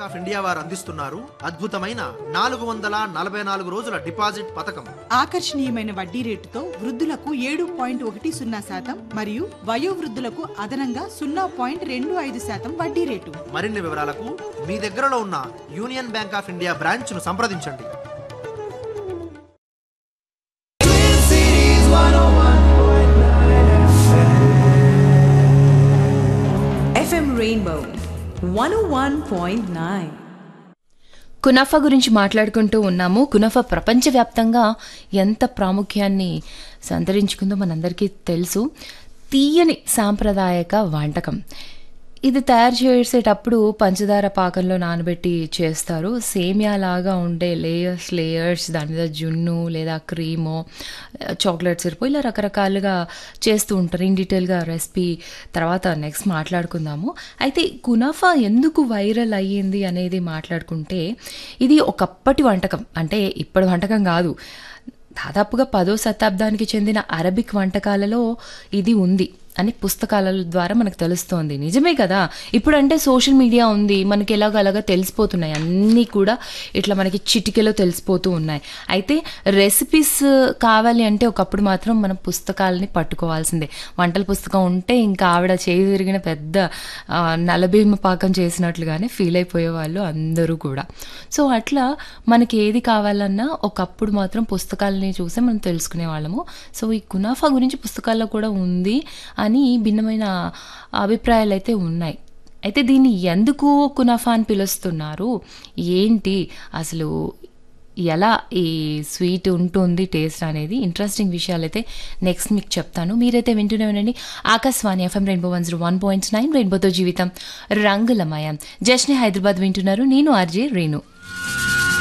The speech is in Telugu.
ఆఫ్ ఇండియా వారు అందిస్తున్నారు అద్భుతమైన నాలుగు వందల నలభై నాలుగు రోజుల డిపాజిట్ పథకం ఆకర్షణీయమైన వడ్డీ రేటుతో వృద్ధులకు ఏడు పాయింట్ ఒకటి సున్నా శాతం మరియు వయోవృద్ధులకు అదనంగా సున్నా పాయింట్ రెండు ఐదు శాతం వడ్డీ రేటు మరిన్ని వివరాలకు మీ దగ్గరలో ఉన్న Union Bank of India branch ను సంప్రదించండి FM Rainbow 101.9. కునాఫా గురించి మాట్లాడుకుంటూ ఉన్నాము కునాఫా ప్రపంచవ్యాప్తంగా ఎంత ప్రాముఖ్యాన్ని సంతరించుకుందో మనందరికీ తెలుసు తీయని సాంప్రదాయక వంటకం ఇది తయారు చేసేటప్పుడు పంచదార పాకంలో నానబెట్టి చేస్తారు సేమియా లాగా ఉండే లేయర్స్ లేయర్స్ దాని మీద జున్ను లేదా క్రీమో చాక్లెట్ సిరప్ ఇలా రకరకాలుగా చేస్తూ ఉంటారు ఇన్ డీటెయిల్గా రెసిపీ తర్వాత నెక్స్ట్ మాట్లాడుకుందాము అయితే కునాఫా ఎందుకు వైరల్ అయ్యింది అనేది మాట్లాడుకుంటే ఇది ఒకప్పటి వంటకం అంటే ఇప్పటి వంటకం కాదు దాదాపుగా పదో శతాబ్దానికి చెందిన అరబిక్ వంటకాలలో ఇది ఉంది అని పుస్తకాల ద్వారా మనకు తెలుస్తోంది నిజమే కదా ఇప్పుడంటే సోషల్ మీడియా ఉంది మనకి ఎలాగలాగా తెలిసిపోతున్నాయి అన్నీ కూడా ఇట్లా మనకి చిటికెలో తెలిసిపోతూ ఉన్నాయి అయితే రెసిపీస్ కావాలి అంటే ఒకప్పుడు మాత్రం మనం పుస్తకాలని పట్టుకోవాల్సిందే వంటల పుస్తకం ఉంటే ఇంకా ఆవిడ చేయి తిరిగిన పెద్ద ఆ, నలభీమ పాకం చేసినట్లుగానే ఫీల్ అయిపోయేవాళ్ళు అందరూ కూడా సో అట్లా మనకి ఏది కావాలన్నా ఒకప్పుడు మాత్రం పుస్తకాలని చూసే మనం తెలుసుకునే వాళ్ళము సో ఈ కునాఫా గురించి పుస్తకాల్లో కూడా ఉంది అని భిన్నమైన అభిప్రాయాలు అయితే ఉన్నాయి అయితే దీన్ని ఎందుకు కునాఫా అని పిలుస్తున్నారు ఏంటి అసలు ఎలా ఈ స్వీట్ ఉంటుంది టేస్ట్ అనేది ఇంట్రెస్టింగ్ విషయాలు అయితే నెక్స్ట్ మీకు చెప్తాను మీరైతే వింటూనే ఉండండి Akashvani FM rainbow one zero one point nine రెయిన్బోతో జీవితం రంగులమయం జస్ని హైదరాబాద్ వింటున్నారు నేను ఆర్జే రేణు